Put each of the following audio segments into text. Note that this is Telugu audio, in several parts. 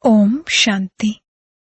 ఓం శాంతి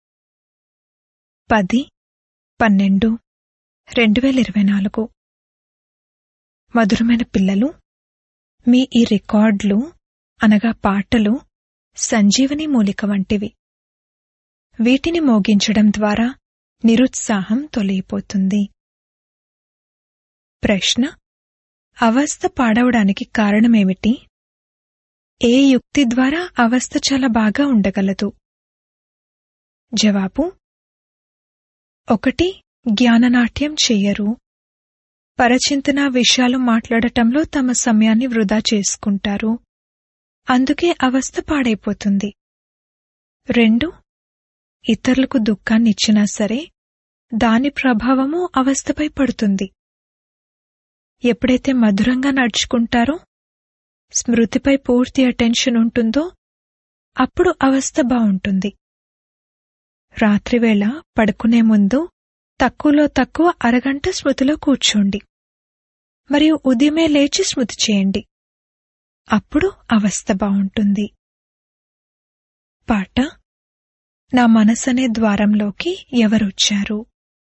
పది పన్నెండు రెండు వేల ఇరవై నాలుగు మధురమైన పిల్లలు మీ ఈ రికార్డులు అనగా పాటలు సంజీవని మూలిక వంటివి వీటిని మోగించడం ద్వారా నిరుత్సాహం తొలగిపోతుంది ప్రశ్న అవస్థ పాడవడానికి కారణమేమిటి ఏ యుక్తి ద్వారా అవస్థ చాలా బాగా ఉండగలదు జవాబు ఒకటి జ్ఞాననాట్యం చెయ్యరు పరచింతన విషయాలు మాట్లాడటంలో తమ సమయాన్ని వృధా చేసుకుంటారు అందుకే అవస్థ పాడైపోతుంది రెండు ఇతరులకు దుఃఖాన్నిచ్చినా సరే దాని ప్రభావము అవస్థపై పడుతుంది ఎప్పుడైతే మధురంగా నడుచుకుంటారో స్మృతిపై పూర్తి అటెన్షన్ ఉంటుందో అప్పుడు అవస్థ బావుంటుంది రాత్రివేళ పడుకునే ముందు తక్కువలో తక్కువ అరగంట స్మృతిలో కూర్చోండి మరియు ఉదయమే లేచి స్మృతి చేయండి అప్పుడు అవస్థ బావుంటుంది పాట నా మనసనే ద్వారంలోకి ఎవరొచ్చారు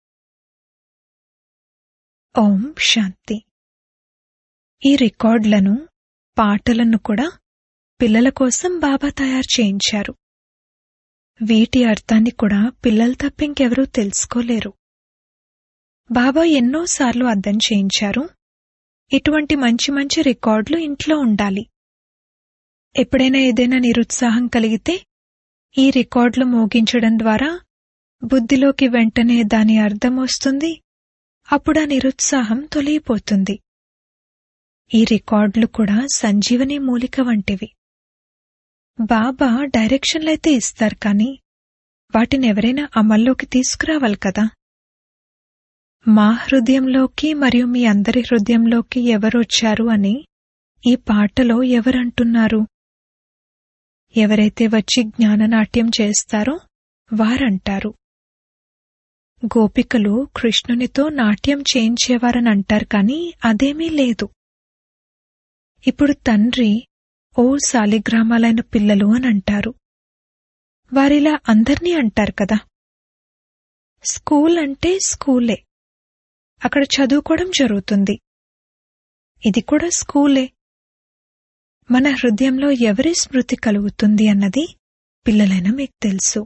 ఓం శాంతి ఈ రికార్డులను పాటలను కూడా పిల్లల కోసం బాబా తయారు చేయించారు వీటి అర్థాన్ని కూడా పిల్లలు తప్ప ఇంకెవరూ తెలుసుకోలేరు బాబా ఎన్నోసార్లు అర్థం చేయించారు ఇటువంటి మంచి మంచి రికార్డులు ఇంట్లో ఉండాలి ఎప్పుడైనా ఏదైనా నిరుత్సాహం కలిగితే ఈ రికార్డులు మోగించడం ద్వారా బుద్ధిలోకి వెంటనే దాని అర్థం వస్తుంది అప్పుడు ఆ నిరుత్సాహం తొలగిపోతుంది ఈ రికార్డులు కూడా సంజీవని మూలిక వంటివి బాబా డైరెక్షన్లైతే ఇస్తారు కానీ వాటిని ఎవరైనా అమల్లోకి తీసుకురావాలి కదా మా హృదయంలోకి మరియు మీ అందరి హృదయంలోకి ఎవరొచ్చారు అని ఈ పాటలో ఎవరంటున్నారు ఎవరైతే వచ్చి జ్ఞాననాట్యం చేస్తారో వారంటారు గోపికలు కృష్ణునితో నాట్యం చేయించేవారని అంటారు కానీ అదేమీ లేదు ఇప్పుడు తండ్రి ఓ శాలిగ్రామాలైన పిల్లలు అని అంటారు వారిలా అందర్నీ అంటారు కదా స్కూల్ అంటే స్కూలే అక్కడ చదువుకోవడం జరుగుతుంది ఇది కూడా స్కూలే మన హృదయంలో ఎవరి స్మృతి కలుగుతుంది అన్నది పిల్లలైన మీకు తెలుసు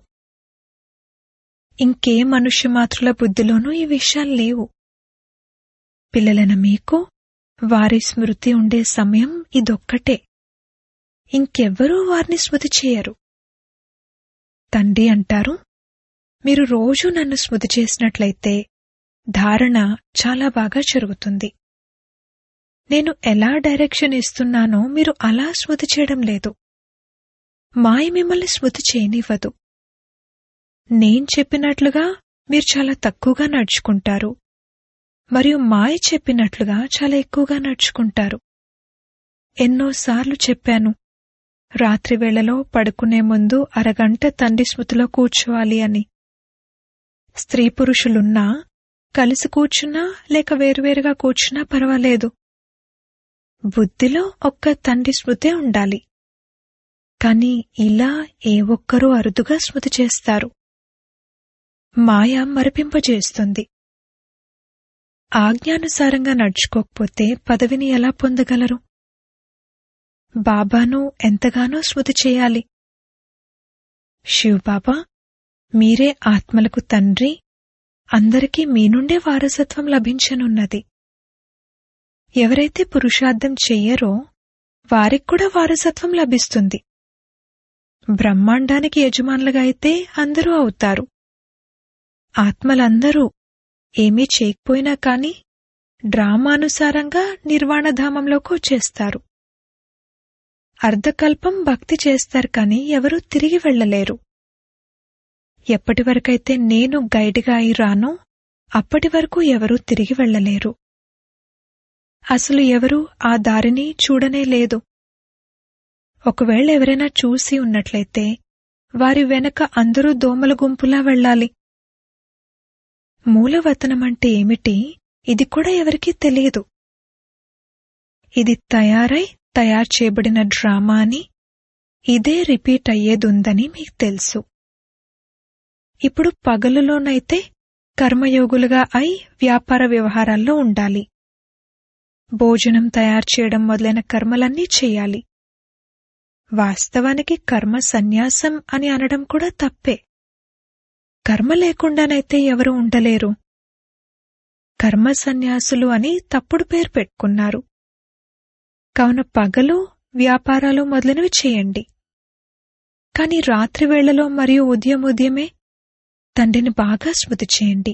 ఇంకే మనుష్య మాతృల బుద్ధిలోనూ ఈ విషయాలు లేవు పిల్లలైన మీకు వారి స్మృతి ఉండే సమయం ఇదొక్కటే ఇంకెవ్వరూ వారిని స్మృతి చేయరు తండ్రి అంటారు మీరు రోజూ నన్ను స్మృతి చేసినట్లయితే ధారణ చాలా బాగా జరుగుతుంది నేను ఎలా డైరెక్షన్ ఇస్తున్నానో మీరు అలా స్మృతి చేయడం లేదు మాయ మిమ్మల్ని స్మృతి చేయనివ్వదు నేను చెప్పినట్లుగా మీరు చాలా తక్కువగా నడుచుకుంటారు మరియు మాయ చెప్పినట్లుగా చాలా ఎక్కువగా నడుచుకుంటారు ఎన్నోసార్లు చెప్పాను రాత్రివేళలో పడుకునే ముందు అరగంట తండ్రి స్మృతిలో కూర్చోవాలి అని స్త్రీ పురుషులున్నా కలిసి కూర్చున్నా లేక వేరువేరుగా కూర్చున్నా పర్వాలేదు బుద్ధిలో ఒక్క తండ్రి స్మృతే ఉండాలి కాని ఇలా ఏ ఒక్కరూ అరుదుగా స్మృతి చేస్తారు మాయ మరిపింపజేస్తుంది ఆజ్ఞానుసారంగా నడుచుకోకపోతే పదవిని ఎలా పొందగలరు బాబాను ఎంతగానో స్మృతి చేయాలి శివబాబా మీరే ఆత్మలకు తండ్రి అందరికీ మీ నుండే వారసత్వం లభించనున్నది ఎవరైతే పురుషార్థం చెయ్యరో వారికి కూడా వారసత్వం లభిస్తుంది బ్రహ్మాండానికి యజమానులుగా అయితే అందరూ అవుతారు ఆత్మలందరూ ఏమీ చేయకపోయినా కాని డ్రామానుసారంగా నిర్వాణధామంలోకి వచ్చేస్తారు అర్ధకల్పం భక్తి చేస్తారు కాని ఎవరూ తిరిగి వెళ్లలేరు ఎప్పటి వరకైతే నేను గైడ్గా అయి రానో అప్పటి వరకు ఎవరూ తిరిగి వెళ్లలేరు అసలు ఎవరూ ఆ దారిని చూడనే లేదు ఒకవేళ ఎవరైనా చూసి ఉన్నట్లయితే వారి వెనక అందరూ దోమల గుంపులా వెళ్ళాలి మూలవతనమంటే ఏమిటి ఇది కూడా ఎవరికీ తెలియదు ఇది తయారై తయారు చేయబడిన డ్రామా అని ఇదే రిపీట్ అయ్యేదుందని మీకు తెలుసు ఇప్పుడు పగలులోనైతే కర్మయోగులుగా అయి వ్యాపార వ్యవహారాల్లో ఉండాలి భోజనం తయారు చేయడం మొదలైన కర్మలన్నీ చేయాలి వాస్తవానికి కర్మ సన్యాసం అని అనడం కూడా తప్పే కర్మ లేకుండానైతే ఎవరు ఉండలేరు కర్మ సన్యాసులు అని తప్పుడు పేరు పెట్టుకున్నారు కావున పగలు వ్యాపారాలు మొదలైనవి చేయండి కాని రాత్రి వేళలో మరియు ఉదయం ఉదయమే తండ్రిని బాగా స్మృతి చేయండి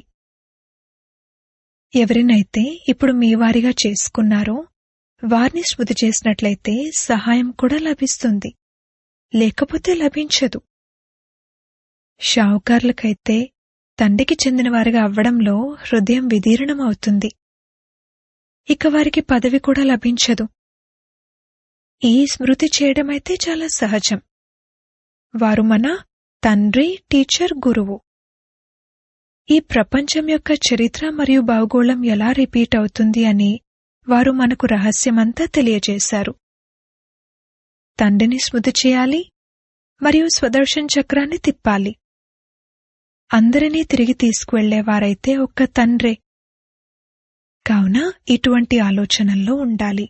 ఎవరినైతే ఇప్పుడు మీ వారిగా చేసుకున్నారో వారిని స్మృతి చేసినట్లయితే సహాయం కూడా లభిస్తుంది లేకపోతే లభించదు షావుకారులకైతే తండ్రికి చెందినవారిగా అవ్వడంలో హృదయం విదీర్ణం అవుతుంది ఇక వారికి పదవి కూడా లభించదు ఈ స్మృతి చేయడమైతే చాలా సహజం వారు మన తండ్రి టీచర్ గురువు ఈ ప్రపంచం యొక్క చరిత్ర మరియు భౌగోళం ఎలా రిపీట్ అవుతుంది అని వారు మనకు రహస్యమంతా తెలియజేశారు తండ్రిని స్మృతి చేయాలి మరియు స్వదర్శన్ చక్రాన్ని తిప్పాలి అందరినీ తిరిగి తీసుకువెళ్లేవారైతే ఒక్క తండ్రే కావున ఇటువంటి ఆలోచనల్లో ఉండాలి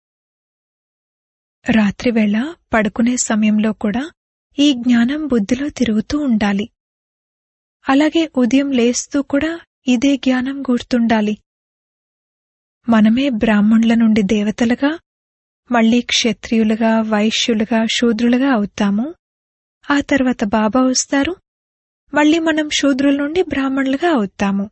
రాత్రివేళ పడుకునే సమయంలో కూడా ఈ జ్ఞానం బుద్ధిలో తిరుగుతూ ఉండాలి అలాగే ఉదయం లేస్తూ కూడా ఇదే జ్ఞానం గుర్తుండాలి మనమే బ్రాహ్మణుల నుండి దేవతలుగా మళ్లీ క్షత్రియులుగా వైశ్యులుగా శూద్రులుగా అవుతాము ఆ తర్వాత బాబా వస్తారు మళ్లీ మనం శూద్రుల నుండి బ్రాహ్మణులుగా అవుతాము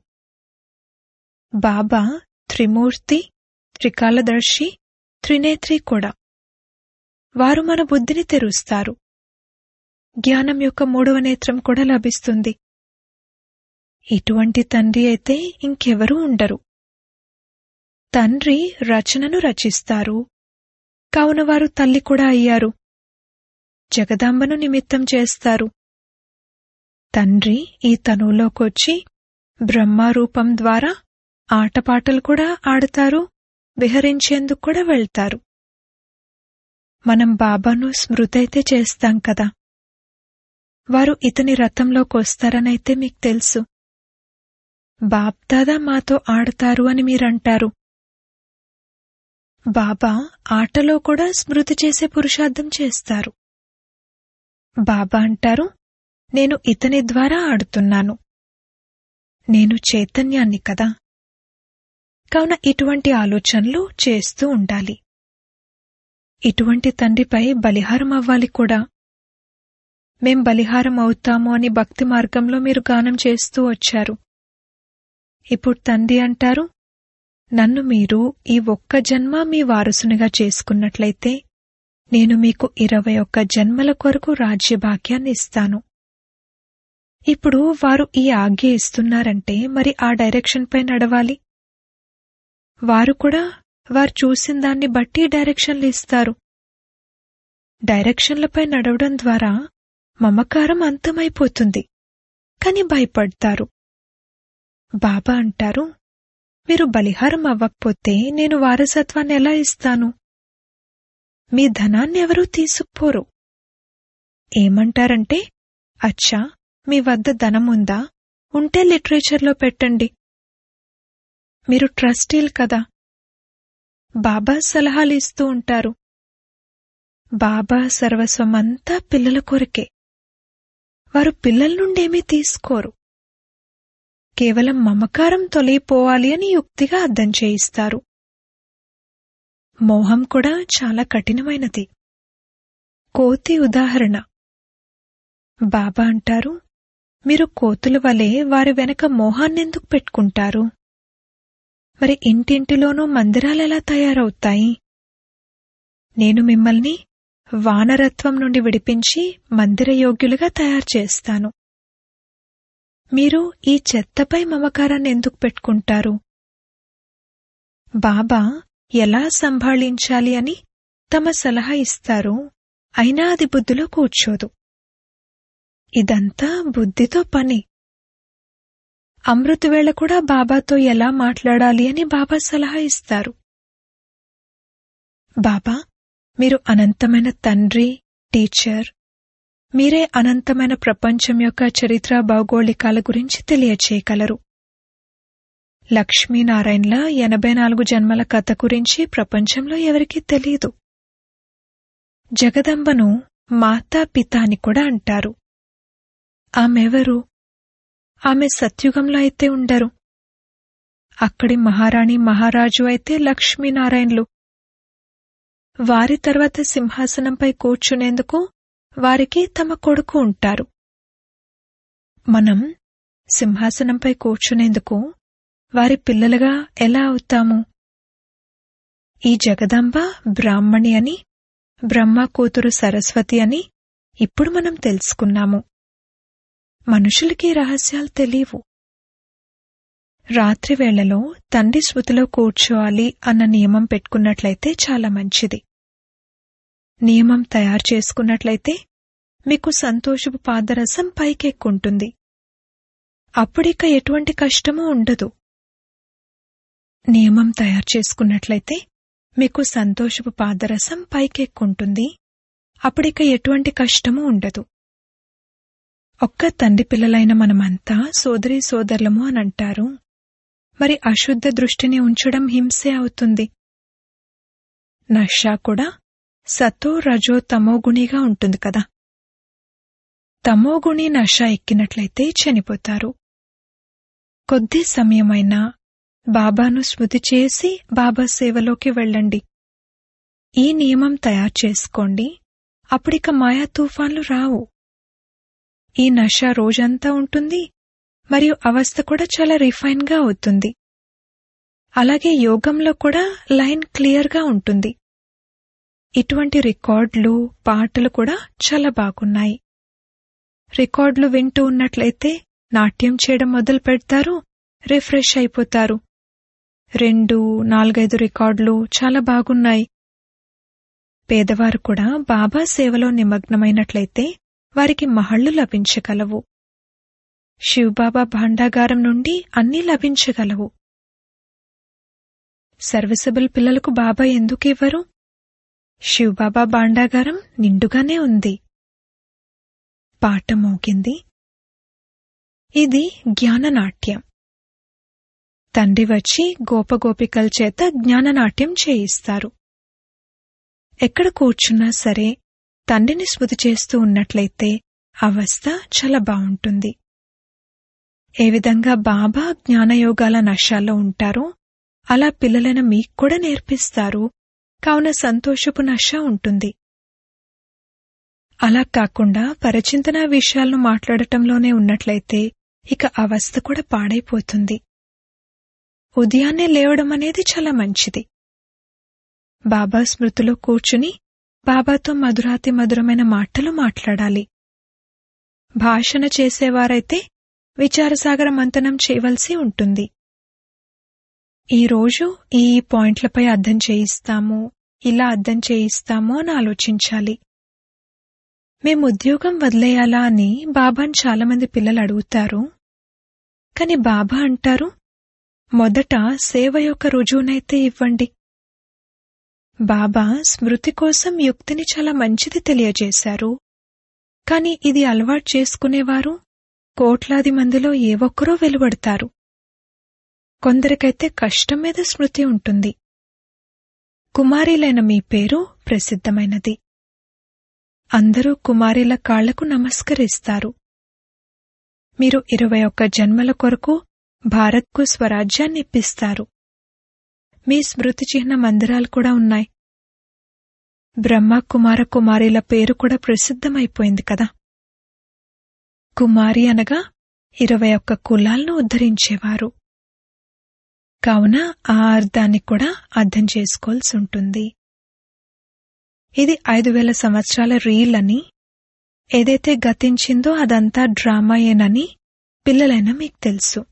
బాబా త్రిమూర్తి త్రికాలదర్శి త్రినేత్రి కూడా వారు మన బుద్ధిని తెరుస్తారు జ్ఞానం యొక్క మూడవ నేత్రం కూడా లభిస్తుంది ఇటువంటి తండ్రి అయితే ఇంకెవరూ ఉండరు తండ్రి రచనను రచిస్తారు కావున వారు తల్లి కూడా అయ్యారు జగదాంబను నిమిత్తం చేస్తారు తండ్రి ఈ తనువులోకొచ్చి బ్రహ్మారూపం ద్వారా ఆటపాటలు కూడా ఆడతారు విహరించేందుకు కూడా వెళ్తారు మనం బాబాను స్మృతైతే చేస్తాం కదా వారు ఇతని రథంలోకి వస్తారనైతే మీకు తెలుసు బాబ్దాదా మాతో ఆడతారు అని మీరంటారు బాబా ఆటలో కూడా స్మృతి చేసే పురుషార్థం చేస్తారు బాబా అంటారు నేను ఇతని ద్వారా ఆడుతున్నాను నేను చైతన్యాన్ని కదా కావున ఇటువంటి ఆలోచనలు చేస్తూ ఉండాలి ఇటువంటి తండ్రిపై బలిహారం అవ్వాలి కూడా మేం బలిహారం అవుతాము అని భక్తి మార్గంలో మీరు గానం చేస్తూ వచ్చారు ఇప్పుడు తండ్రి అంటారు నన్ను మీరు ఈ ఒక్క జన్మ మీ వారసునిగా చేసుకున్నట్లయితే నేను మీకు ఇరవై ఒక్క జన్మల కొరకు రాజ్యభాగ్యాన్ని ఇస్తాను ఇప్పుడు వారు ఈ ఆజ్ఞ ఇస్తున్నారంటే మరి ఆ డైరెక్షన్ పై నడవాలి వారు కూడా వారు చూసిన దాన్ని బట్టి డైరెక్షన్లు ఇస్తారు డైరెక్షన్లపై నడవడం ద్వారా మమకారం అంతమైపోతుంది కాని భయపడతారు బాబా అంటారు మీరు బలిహారం అవ్వకపోతే నేను వారసత్వాన్ని ఎలా ఇస్తాను మీ ధనాన్ని ఎవరూ తీసుకుపోరు ఏమంటారంటే అచ్చా మీ వద్ద ధనముందా ఉంటే లిటరేచర్లో పెట్టండి మీరు ట్రస్టీలు కదా బాబా సలహాలు ఇస్తూ ఉంటారు బాబా సర్వస్వమంతా పిల్లల కొరకే వారు పిల్లల నుండేమీ తీసుకోరు కేవలం మమకారం తొలగిపోవాలి అని యుక్తిగా అర్థం చేయిస్తారు మోహం కూడా చాలా కఠినమైనది కోతి ఉదాహరణ బాబా అంటారు మీరు కోతుల వలె వారి వెనక మోహాన్నెందుకు పెట్టుకుంటారు మరి ఇంటింటిలోనూ మందిరాలెలా తయారవుతాయి నేను మిమ్మల్ని వానరత్వం నుండి విడిపించి మందిరయోగ్యులుగా తయారు చేస్తాను మీరు ఈ చెత్తపై మమకారాన్ని ఎందుకు పెట్టుకుంటారు బాబా ఎలా సంభాళించాలి అని తమ సలహా ఇస్తారు అయినా అది బుద్ధిలో కూర్చోదు ఇదంతా బుద్ధితో పని అమృతవేళ కూడా బాబాతో ఎలా మాట్లాడాలి అని బాబా సలహా ఇస్తారు బాబా మీరు అనంతమైన తండ్రి టీచర్ మీరే అనంతమైన ప్రపంచం యొక్క చరిత్ర భౌగోళికాల గురించి తెలియచేయగలరు లక్ష్మీనారాయణల ఎనభై నాలుగు జన్మల కథ గురించి ప్రపంచంలో ఎవరికీ తెలియదు జగదంబను మాతా పిత అని కూడా అంటారు ఆమెవరు ఆమె సత్యుగంలో అయితే ఉండరు అక్కడి మహారాణి మహారాజు అయితే లక్ష్మీనారాయణలు వారి తర్వాత సింహాసనంపై కూర్చునేందుకు వారికి తమ కొడుకు ఉంటారు మనం సింహాసనంపై కూర్చునేందుకు వారి పిల్లలుగా ఎలా అవుతాము ఈ జగదాంబ బ్రాహ్మణి అని బ్రహ్మ కూతురు సరస్వతి అని ఇప్పుడు మనం తెలుసుకున్నాము మనుషులకి రహస్యాలు తెలియవు రాత్రి వేళలో తండ్రి స్మృతిలో కూర్చోవాలి అన్న నియమం పెట్టుకున్నట్లయితే చాలా మంచిది నియమం తయారు చేసుకున్నట్లయితే మీకు సంతోషపు పాదరసం పైకెక్కుంటుంది అప్పుడిక ఎటువంటి కష్టమూ ఉండదు నియమం తయారు చేసుకున్నట్లయితే మీకు సంతోషపు పాదరసం పైకెక్కుంటుంది అప్పుడిక ఎటువంటి కష్టమూ ఉండదు ఒక్క తండ్రి పిల్లలైన మనమంతా సోదరి సోదరులము అని అంటారు మరి అశుద్ధ దృష్టిని ఉంచడం హింసే అవుతుంది నషా కూడా సతో రజో తమోగుణిగా ఉంటుంది కదా తమోగుణి నష ఎక్కినట్లయితే చనిపోతారు కొద్ది సమయమైనా బాబాను స్మృతి చేసి బాబా సేవలోకి వెళ్ళండి ఈ నియమం తయారు చేసుకోండి అప్పుడిక మాయా తుఫాన్లు రావు ఈ నష రోజంతా ఉంటుంది మరియు అవస్థ కూడా చాలా రిఫైన్గా అవుతుంది అలాగే యోగంలో కూడా లైన్ క్లియర్గా ఉంటుంది ఇటువంటి రికార్డులు పాటలు కూడా చాలా బాగున్నాయి రికార్డులు వింటూ ఉన్నట్లయితే నాట్యం చేయడం మొదలు పెడతారు రిఫ్రెష్ అయిపోతారు రెండు నాలుగైదు రికార్డులు చాలా బాగున్నాయి పేదవారు కూడా బాబా సేవలో నిమగ్నమైనట్లయితే వారికి మహళ్లు లభించగలవు శివబాబా భాండాగారం నుండి అన్నీ లభించగలవు సర్వీసబుల్ పిల్లలకు బాబా ఎందుకు ఇవ్వరు శివబాబా భాండాగారం నిండుగానే ఉంది పాట మోగింది ఇది జ్ఞాననాట్యం తండ్రి వచ్చి గోపగోపికల చేత జ్ఞాననాట్యం చేయిస్తారు ఎక్కడ కూర్చున్నా సరే తండ్రిని స్మృతి చేస్తూ ఉన్నట్లయితే అవస్థ చాలా బావుంటుంది ఏ విధంగా బాబా జ్ఞానయోగాల నశాల్లో ఉంటారో అలా పిల్లలైన మీకు కూడా నేర్పిస్తారు కావున సంతోషపు నశ ఉంటుంది అలా కాకుండా పరచింతన విషయాలను మాట్లాడటంలోనే ఉన్నట్లయితే ఇక అవస్థ కూడా పాడైపోతుంది ఉదయాన్నే లేవడం అనేది చాలా మంచిది బాబా స్మృతిలో కూర్చుని బాబాతో మధురాతి మధురమైన మాటలు మాట్లాడాలి భాషణ చేసేవారైతే విచారసాగర మంతనం చేయవలసి ఉంటుంది ఈరోజు ఈ పాయింట్లపై అర్థం చేయిస్తాము ఇలా అర్థం చేయిస్తాము అని ఆలోచించాలి మేము ఉద్యోగం వదిలేయాలా అని బాబాని చాలామంది పిల్లలు అడుగుతారు కాని బాబా అంటారు మొదట సేవ యొక్క రుజువునైతే ఇవ్వండి బాబా స్మృతి కోసం యుక్తిని చాలా మంచిది తెలియజేశారు కాని ఇది అలవాటు చేసుకునేవారు కోట్లాది మందిలో ఏ ఒక్కరో వెలువడతారు కొందరికైతే కష్టం మీద స్మృతి ఉంటుంది కుమారీలైన మీ పేరు ప్రసిద్ధమైనది అందరూ కుమారీల కాళ్లకు నమస్కరిస్తారు మీరు ఇరవై ఒక్క జన్మల కొరకు భారత్కు స్వరాజ్యాన్ని ఇప్పిస్తారు మీ స్మృతి చిహ్న మందిరాలు కూడా ఉన్నాయి బ్రహ్మ కుమార కుమారీల పేరు కూడా ప్రసిద్ధమైపోయింది కదా కుమారి అనగా ఇరవై ఒక్క కులాలను ఉద్ధరించేవారు కావున ఆ అర్థాన్ని కూడా అర్థం చేసుకోవాల్సి ఉంటుంది ఇది ఐదు వేల సంవత్సరాల రీల్ అని ఏదైతే గతించిందో అదంతా డ్రామాయేనని పిల్లలైనా మీకు తెలుసు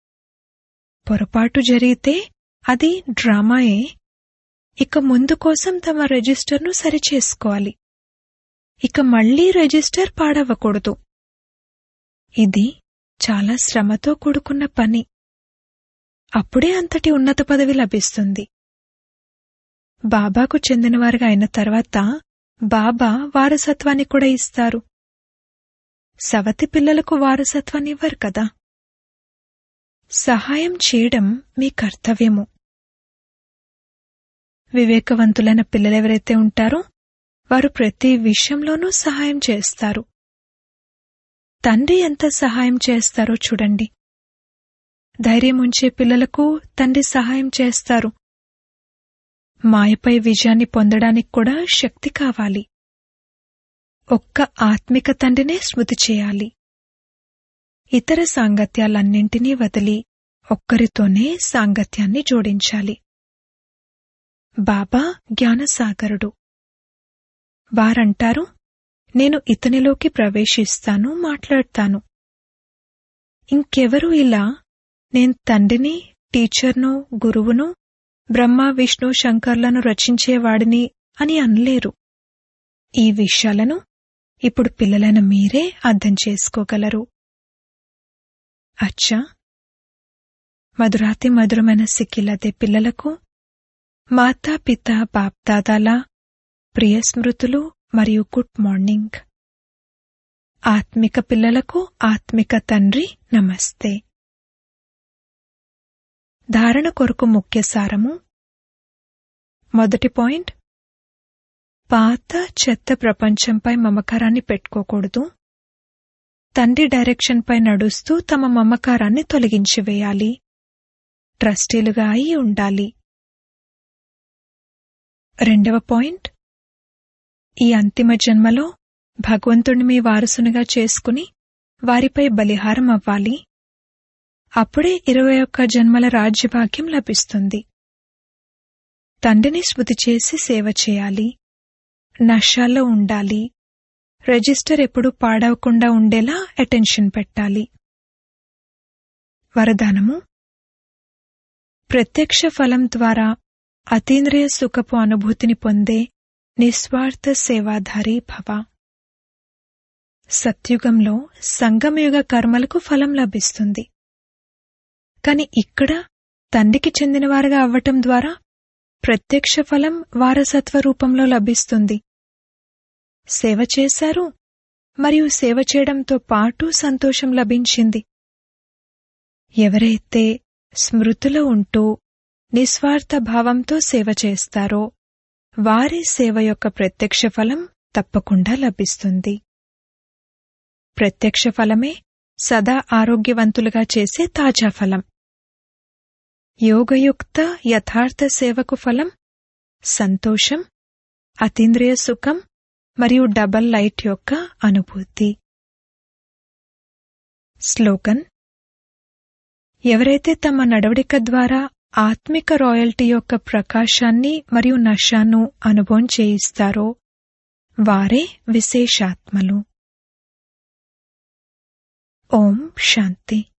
పొరపాటు జరిగితే అది డ్రామాయే ఇక ముందు కోసం తమ రిజిస్టర్ను సరిచేసుకోవాలి ఇక మళ్లీ రిజిస్టర్ పాడవకూడదు ఇది చాలా శ్రమతో కూడుకున్న పని అప్పుడే అంతటి ఉన్నత పదవి లభిస్తుంది బాబాకు చెందినవారుగా అయిన తర్వాత బాబా వారసత్వాన్ని కూడా ఇస్తారు సవతి పిల్లలకు వారసత్వాన్ని ఇవ్వరు కదా సహాయం చేయడం మీ కర్తవ్యము వివేకవంతులైన పిల్లలెవరైతే ఉంటారో వారు ప్రతి విషయంలోనూ సహాయం చేస్తారు తండ్రి ఎంత సహాయం చేస్తారో చూడండి ధైర్యం ఉంచే పిల్లలకు తండ్రి సహాయం చేస్తారు మాయపై విజయాన్ని పొందడానికి కూడా శక్తి కావాలి ఒక్క ఆత్మిక తండ్రినే స్మృతి చేయాలి ఇతర సాంగత్యాలన్నింటినీ వదిలి ఒక్కరితోనే సాంగత్యాన్ని జోడించాలి బాబా జ్ఞానసాగరుడు వారంటారు నేను ఇతనిలోకి ప్రవేశిస్తాను మాట్లాడతాను ఇంకెవరూ ఇలా నేను తండ్రిని టీచర్ను గురువును బ్రహ్మ విష్ణు శంకర్లను రచించేవాడిని అని అనలేరు ఈ విషయాలను ఇప్పుడు పిల్లలైన మీరే అర్థం చేసుకోగలరు అచ్చా మధురాతి మధురమైన సిక్కిలదే పిల్లలకు మాతా పిత బాప్దాదాల ప్రియ స్మృతులు మరియు గుడ్ మార్నింగ్ ఆత్మిక పిల్లలకు ఆత్మిక తండ్రి నమస్తే ధారణ కొరకు ముఖ్య సారము మొదటి పాయింట్ పాత చెత్త ప్రపంచంపై మమకారాన్ని పెట్టుకోకూడదు తండ్రి డైరెక్షన్పై నడుస్తూ తమ మమకారాన్ని తొలగించివేయాలి ట్రస్టీలుగా అయి ఉండాలి రెండవ పాయింట్ ఈ అంతిమ జన్మలో భగవంతుడిని మీ వారసునిగా చేసుకుని వారిపై బలిహారం అవ్వాలి అప్పుడే ఇరవై ఒక్క జన్మల రాజ్యభాగ్యం లభిస్తుంది తండ్రిని స్మృతి చేసి సేవ చేయాలి నష్టాల్లో ఉండాలి రిజిస్టర్ ఎప్పుడూ పాడవకుండా ఉండేలా అటెన్షన్ పెట్టాలి వరదానము ప్రత్యక్ష ఫలం ద్వారా అతీంద్రియ సుఖపు అనుభూతిని పొందే నిస్వార్థ సేవాధారి భవ సత్యుగంలో సంగమయుగ కర్మలకు ఫలం లభిస్తుంది కాని ఇక్కడ తండ్రికి చెందినవారుగా అవ్వటం ద్వారా ప్రత్యక్ష ఫలం వారసత్వ రూపంలో లభిస్తుంది సేవ చేశారు మరియు సేవ చేయడంతో పాటు సంతోషం లభించింది ఎవరైతే స్మృతిలో ఉంటూ నిస్వార్థ భావంతో సేవ చేస్తారో వారి సేవ యొక్క ప్రత్యక్ష ఫలం తప్పకుండా లభిస్తుంది ప్రత్యక్ష ఫలమే సదా ఆరోగ్యవంతులుగా చేసే తాజా ఫలం యోగయుక్త యథార్థ సేవకు ఫలం సంతోషం అతీంద్రియ సుఖం మరియు డబల్ లైట్ యొక్క అనుభూతి స్లోగన్ ఎవరైతే తమ నడవడిక ద్వారా ఆత్మిక రాయల్టీ యొక్క ప్రకాశాన్ని మరియు నశాను అనుభవం చేయిస్తారో వారే విశేషాత్మలు ఓం శాంతి